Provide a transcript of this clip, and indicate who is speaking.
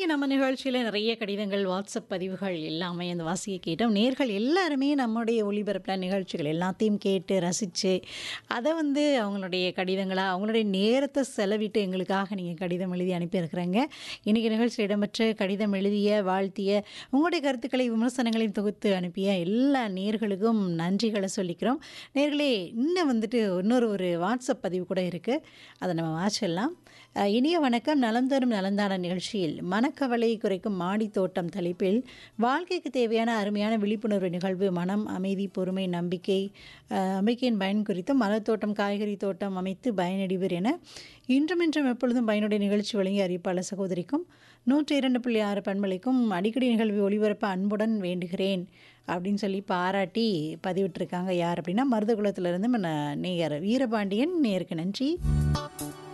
Speaker 1: நம்ம நிகழ்ச்சியில நிறைய கடிதங்கள், வாட்ஸ்அப் பதிவுகள் எல்லாமே அந்த வாசிக்க கேட்டோம். நேயர்கள் எல்லாருமே நம்முடைய ஒளிபரப்புல நிகழ்ச்சிகள் எல்லாத்தையும் கேட்டு ரசிச்சு, அத வந்து அவங்களுடைய கடிதங்களா, அவங்களுடைய நேரத்த செலவிட்டு எங்களுக்காக நீங்க கடிதம் எழுதி அனுப்பியிருக்கிறீங்க. இன்னைக்கு நிகழ்ச்சியில் இடம்பெற்ற கடிதம் எழுதிய, வாழ்த்திய, உங்களுடைய கருத்துக்களை, விமர்சனங்களையும் தொகுத்து அனுப்பிய எல்லா நேயர்களுக்கும் நன்றிகள சொல்லிக்கிறோம். நேயர்களே, இன்னும் வந்துட்டு இன்னொரு ஒரு வாட்ஸ்அப் பதிவு கூட இருக்கு. அத நம்ம வாசிச்சிடலாம். அ இனிய வணக்கம். நலம் தரும் நலந்தான நிகழ்ச்சியில் மனக்கவலை குறைக்கும் மாடித் தோட்டம் தலைப்பில் வாழ்க்கைக்கு தேவையான அருமையான விழிப்புணர்வு நிகழ்வு மனம், அமைதி, பொறுமை, நம்பிக்கை, அ நம்பிக்கையின் பயன் குறித்து மலர் தோட்டம், காய்கறி தோட்டம் அமைத்து பயனடைவர் என இன்றும் இன்றும் எப்பொழுதும் பயனுடைய நிகழ்ச்சி வழங்கிய அறிவிப்பாளர் சகோதரிக்கும் 102.6 பண்பலைக்கும் அடிக்கடி நிகழ்வை ஒளிபரப்ப அன்புடன் வேண்டுகிறேன் அப்படின்னு சொல்லி பாராட்டி பதிவிட்டிருக்காங்க. யார் அப்படின்னா மருதகுளத்திலிருந்து ம நேயர் வீரபாண்டியன் நேயருக்கு நன்றி.